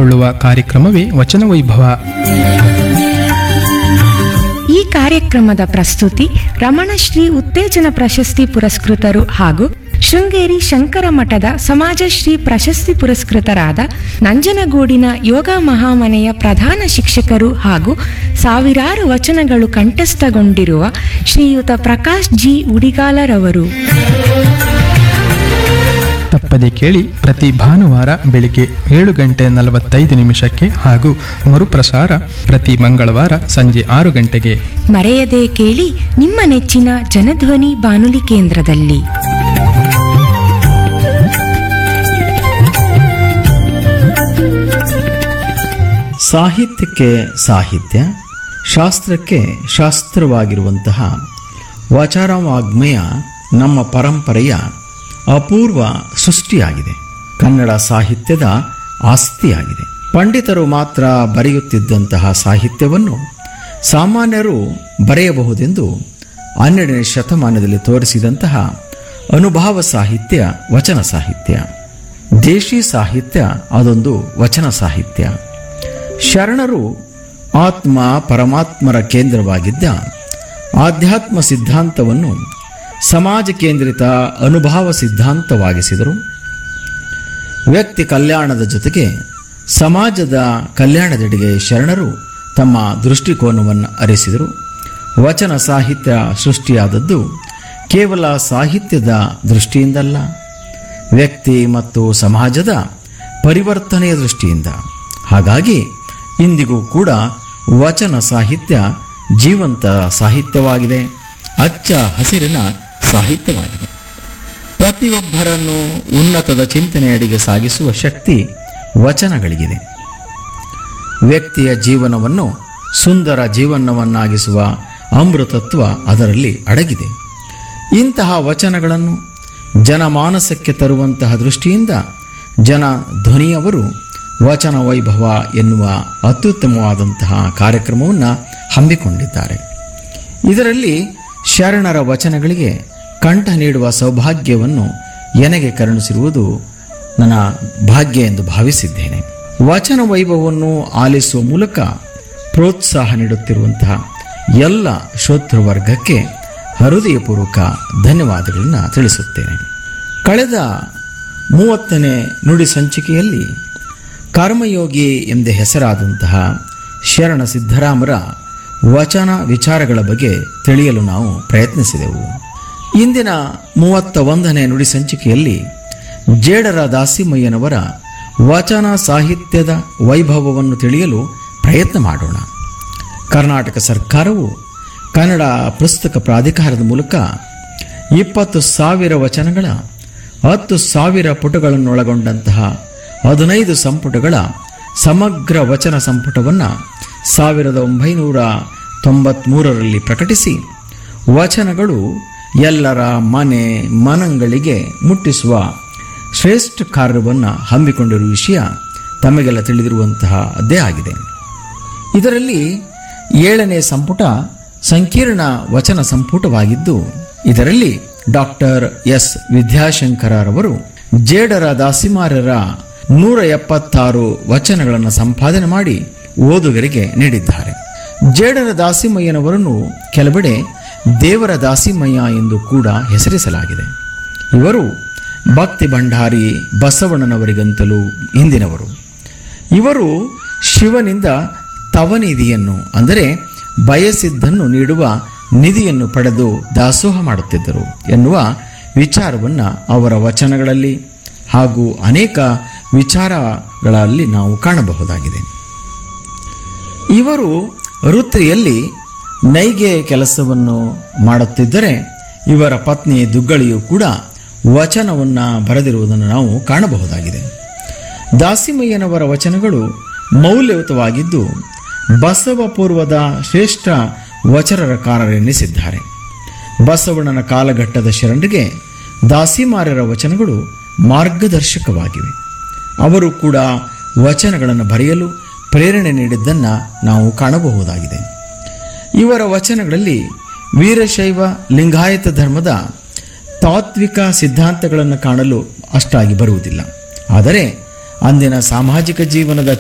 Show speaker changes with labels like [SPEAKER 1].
[SPEAKER 1] ಹಮ್ಮಿಕೊಳ್ಳುವ ಕಾರ್ಯಕ್ರಮವೇ ವಚನ ವೈಭವ
[SPEAKER 2] ಈ ಕಾರ್ಯಕ್ರಮದ ಪ್ರಸ್ತುತಿ ರಮಣಶ್ರೀ ಉತ್ತೇಜನ ಪ್ರಶಸ್ತಿ ಪುರಸ್ಕೃತರು ಹಾಗೂ ಶೃಂಗೇರಿ ಶಂಕರ ಮಠದ ಸಮಾಜಶ್ರೀ ಪ್ರಶಸ್ತಿ ಪುರಸ್ಕೃತರಾದ ನಂಜನಗೂಡಿನ ಯೋಗ ಮಹಾಮನೆಯ ಪ್ರಧಾನ ಶಿಕ್ಷಕರು ಹಾಗೂ ಸಾವಿರಾರು ವಚನಗಳು ಕಂಠಸ್ಥಗೊಂಡಿರುವ ಶ್ರೀಯುತ ಪ್ರಕಾಶ್ ಜಿ ಉಡಿಗಾಲರವರು
[SPEAKER 1] ತಪ್ಪದೆ ಕೇಳಿ ಪ್ರತಿ ಭಾನುವಾರ ಬೆಳಿಗ್ಗೆ ಏಳು ಗಂಟೆ ನಲವತ್ತೈದು ನಿಮಿಷಕ್ಕೆ ಹಾಗೂ ಮರುಪ್ರಸಾರ ಪ್ರತಿ ಮಂಗಳವಾರ ಸಂಜೆ ಆರು ಗಂಟೆಗೆ
[SPEAKER 2] ಮರೆಯದೆ ಕೇಳಿ ನಿಮ್ಮ ನೆಚ್ಚಿನ ಜನಧ್ವನಿ ಬಾನುಲಿ ಕೇಂದ್ರದಲ್ಲಿ
[SPEAKER 3] ಸಾಹಿತ್ಯಕ್ಕೆ ಸಾಹಿತ್ಯ ಶಾಸ್ತ್ರಕ್ಕೆ ಶಾಸ್ತ್ರವಾಗಿರುವಂತಹ ವಚನವಾಗ್ಮಯ ನಮ್ಮ ಪರಂಪರೆಯ ಅಪೂರ್ವ ಸೃಷ್ಟಿಯಾಗಿದೆ ಕನ್ನಡ ಸಾಹಿತ್ಯದ ಆಸ್ತಿಯಾಗಿದೆ ಪಂಡಿತರು ಮಾತ್ರ ಬರೆಯುತ್ತಿದ್ದಂತಹ ಸಾಹಿತ್ಯವನ್ನು ಸಾಮಾನ್ಯರು ಬರೆಯಬಹುದೆಂದು ಹನ್ನೆರಡನೇ ಶತಮಾನದಲ್ಲಿ ತೋರಿಸಿದಂತಹ ಅನುಭಾವ ಸಾಹಿತ್ಯ ವಚನ ಸಾಹಿತ್ಯ ದೇಶಿ ಸಾಹಿತ್ಯ ಅದೊಂದು ವಚನ ಸಾಹಿತ್ಯ ಶರಣರು ಆತ್ಮ ಪರಮಾತ್ಮರ ಕೇಂದ್ರವಾಗಿದ್ದ ಆಧ್ಯಾತ್ಮ ಸಿದ್ಧಾಂತವನ್ನು ಸಮಾಜ ಕೇಂದ್ರಿತ ಅನುಭವ ಸಿದ್ಧಾಂತವಾಗಿಸಿದರು ವ್ಯಕ್ತಿ ಕಲ್ಯಾಣದ ಜೊತೆಗೆ ಸಮಾಜದ ಕಲ್ಯಾಣದೆಡೆಗೆ ಶರಣರು ತಮ್ಮ ದೃಷ್ಟಿಕೋನವನ್ನು ಅರಿಸಿದರು ವಚನ ಸಾಹಿತ್ಯ ಸೃಷ್ಟಿಯಾದದ್ದು ಕೇವಲ ಸಾಹಿತ್ಯದ ದೃಷ್ಟಿಯಿಂದಲ್ಲ ವ್ಯಕ್ತಿ ಮತ್ತು ಸಮಾಜದ ಪರಿವರ್ತನೆಯ ದೃಷ್ಟಿಯಿಂದ ಹಾಗಾಗಿ ಇಂದಿಗೂ ಕೂಡ ವಚನ ಸಾಹಿತ್ಯ ಜೀವಂತ ಸಾಹಿತ್ಯವಾಗಿದೆ ಅಚ್ಚ ಹಸಿರಿನ ಸಾಹಿತ್ಯವಾಗಿದೆ ಪ್ರತಿಯೊಬ್ಬರನ್ನು ಉನ್ನತದ ಚಿಂತನೆಯಡಿಗೆ ಸಾಗಿಸುವ ಶಕ್ತಿ ವಚನಗಳಿಗಿದೆ ವ್ಯಕ್ತಿಯ ಜೀವನವನ್ನು ಸುಂದರ ಜೀವನವನ್ನಾಗಿಸುವ ಅಮೃತತ್ವ ಅದರಲ್ಲಿ ಅಡಗಿದೆ ಇಂತಹ ವಚನಗಳನ್ನು ಜನಮಾನಸಕ್ಕೆ ತರುವಂತಹ ದೃಷ್ಟಿಯಿಂದ ಜನ ಧ್ವನಿಯವರು ವಚನ ವೈಭವ ಎನ್ನುವ ಅತ್ಯುತ್ತಮವಾದಂತಹ ಕಾರ್ಯಕ್ರಮವನ್ನು ಹಮ್ಮಿಕೊಂಡಿದ್ದಾರೆ ಇದರಲ್ಲಿ ಶರಣರ ವಚನಗಳಿಗೆ ಕಂಠ ನೀಡುವ ಸೌಭಾಗ್ಯವನ್ನು ಎನಗೆ ಕರುಣಿಸಿರುವುದು ನನ್ನ ಭಾಗ್ಯ ಎಂದು ಭಾವಿಸಿದ್ದೇನೆ ವಚನ ವೈಭವವನ್ನು ಆಲಿಸುವ ಮೂಲಕ ಪ್ರೋತ್ಸಾಹ ನೀಡುತ್ತಿರುವಂತಹ ಎಲ್ಲ ಶ್ರೋತೃವರ್ಗಕ್ಕೆ ಹೃದಯಪೂರ್ವಕ ಧನ್ಯವಾದಗಳನ್ನು ತಿಳಿಸುತ್ತೇನೆ ಕಳೆದ ಮೂವತ್ತನೇ ನುಡಿ ಸಂಚಿಕೆಯಲ್ಲಿ ಕರ್ಮಯೋಗಿ ಎಂದೇ ಹೆಸರಾದಂತಹ ಶರಣ ಸಿದ್ದರಾಮರ ವಚನ ವಿಚಾರಗಳ ಬಗ್ಗೆ ತಿಳಿಯಲು ನಾವು ಪ್ರಯತ್ನಿಸಿದೆವು ಇಂದಿನ ಮೂವತ್ತ ಒಂದನೇ ನುಡಿ ಸಂಚಿಕೆಯಲ್ಲಿ ಜೇಡರ ದಾಸಿಮಯ್ಯನವರ ವಚನ ಸಾಹಿತ್ಯದ ವೈಭವವನ್ನು ತಿಳಿಯಲು ಪ್ರಯತ್ನ ಮಾಡೋಣ ಕರ್ನಾಟಕ ಸರ್ಕಾರವು ಕನ್ನಡ ಪುಸ್ತಕ ಪ್ರಾಧಿಕಾರದ ಮೂಲಕ ಇಪ್ಪತ್ತು ಸಾವಿರ ವಚನಗಳ ಹತ್ತು ಸಾವಿರ ಪುಟಗಳನ್ನೊಳಗೊಂಡಂತಹ ಹದಿನೈದು ಸಂಪುಟಗಳ ಸಮಗ್ರ ವಚನ ಸಂಪುಟವನ್ನು ಸಾವಿರದ ಒಂಬೈನೂರ ತೊಂಬತ್ಮೂರರಲ್ಲಿ ಪ್ರಕಟಿಸಿ ವಚನಗಳು ಎಲ್ಲರ ಮನೆ ಮನಗಳಿಗೆ ಮುಟ್ಟಿಸುವ ಶ್ರೇಷ್ಠ ಕಾರ್ಯವನ್ನು ಹಮ್ಮಿಕೊಂಡಿರುವ ವಿಷಯ ತಮಗೆಲ್ಲ ತಿಳಿದಿರುವಂತಹದ್ದೇ ಆಗಿದೆ ಇದರಲ್ಲಿ ಏಳನೇ ಸಂಪುಟ ಸಂಕೀರ್ಣ ವಚನ ಸಂಪುಟವಾಗಿದ್ದು ಇದರಲ್ಲಿ ಡಾಕ್ಟರ್ ಎಸ್ ವಿದ್ಯಾಶಂಕರರವರು ಜೇಡರ ದಾಸಿಮಾರರ ನೂರ ಎಪ್ಪತ್ತಾರು ವಚನಗಳನ್ನು ಸಂಪಾದನೆ ಮಾಡಿ ಓದುಗರಿಗೆ ನೀಡಿದ್ದಾರೆ ಜೇಡರ ದಾಸಿಮಯ್ಯನವರನ್ನು ಕೆಲವೆಡೆ ದೇವರ ದಾಸಿಮಯ್ಯ ಎಂದು ಕೂಡ ಹೆಸರಿಸಲಾಗಿದೆ ಇವರು ಭಕ್ತಿ ಭಂಡಾರಿ ಬಸವಣ್ಣನವರಿಗಂತಲೂ ಹಿಂದಿನವರು ಇವರು ಶಿವನಿಂದ ತವನಿಧಿಯನ್ನು ಅಂದರೆ ಬಯಸಿದ್ದನ್ನು ನೀಡುವ ನಿಧಿಯನ್ನು ಪಡೆದು ದಾಸೋಹ ಮಾಡುತ್ತಿದ್ದರು ಎನ್ನುವ ವಿಚಾರವನ್ನು ಅವರ ವಚನಗಳಲ್ಲಿ ಹಾಗೂ ಅನೇಕ ವಿಚಾರಗಳಲ್ಲಿ ನಾವು ಕಾಣಬಹುದಾಗಿದೆ ಇವರು ವೃತ್ತಿಯಲ್ಲಿ ನೈಗೆ ಕೆಲಸವನ್ನು ಮಾಡುತ್ತಿದ್ದರೆ ಇವರ ಪತ್ನಿ ದುಗ್ಗಳಿಯು ಕೂಡ ವಚನವನ್ನು ಬರೆದಿರುವುದನ್ನು ನಾವು ಕಾಣಬಹುದಾಗಿದೆ ದಾಸಿಮಯ್ಯನವರ ವಚನಗಳು ಮೌಲ್ಯಯುತವಾಗಿದ್ದು ಬಸವ ಪೂರ್ವದ ಶ್ರೇಷ್ಠ ವಚನಕಾರರೆನ್ನಿಸಿದ್ದಾರೆ ಬಸವಣ್ಣನ ಕಾಲಘಟ್ಟದ ಶರಣರಿಗೆ ದಾಸಿಮಾರ್ಯರ ವಚನಗಳು ಮಾರ್ಗದರ್ಶಕವಾಗಿವೆ ಅವರು ಕೂಡ ವಚನಗಳನ್ನು ಬರೆಯಲು ಪ್ರೇರಣೆ ನೀಡಿದ್ದನ್ನು ನಾವು ಕಾಣಬಹುದಾಗಿದೆ ಇವರ ವಚನಗಳಲ್ಲಿ ವೀರಶೈವ ಲಿಂಗಾಯತ ಧರ್ಮದ ತಾತ್ವಿಕ ಸಿದ್ಧಾಂತಗಳನ್ನು ಕಾಣಲು ಅಷ್ಟಾಗಿ ಬರುವುದಿಲ್ಲ ಆದರೆ ಅಂದಿನ ಸಾಮಾಜಿಕ ಜೀವನದ